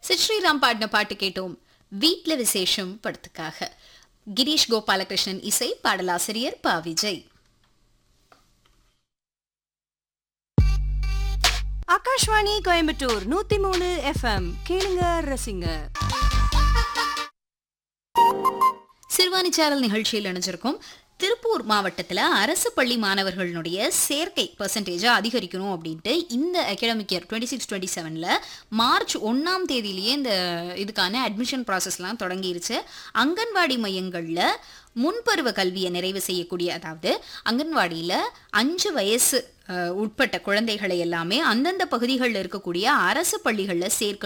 சித் ஸ்ரீராம் பாடின பாட்டு கேட்டோம் வீட்ல விசேஷம் படத்துக்காக கிரீஷ் கோபாலகிருஷ்ணன் இசை பாடலாசிரியர் பா விஜய் ஆகாஷ்வாணி கோயம்புத்தூர் நூத்தி மூணு எஃப்எம் கேளுங்க ரசிங்க சிறுவாணிச்சாரல் நிகழ்ச்சியில் இணைஞ்சிருக்கும் திருப்பூர் மாவட்டத்தில் அரசு பள்ளி மாணவர்களுடைய சேர்க்கை பர்சன்டேஜை அதிகரிக்கணும் அப்படின்ட்டு இந்த academic year twenty six twenty செவனில் மார்ச் ஒன்றாம் தேதியிலேயே இந்த இதுக்கான அட்மிஷன் ப்ராசஸ்லாம் தொடங்கிருச்சு அங்கன்வாடி மையங்களில் முன்பருவ கல்வியை நிறைவு செய்யக்கூடிய அதாவது அங்கன்வாடியில் அஞ்சு வயசு அஹ், உட்பட்ட குழந்தைகளை எல்லாமே அந்தந்த பகுதிகளில் இருக்கக்கூடிய அரசு பள்ளிகளில் சேர்க்க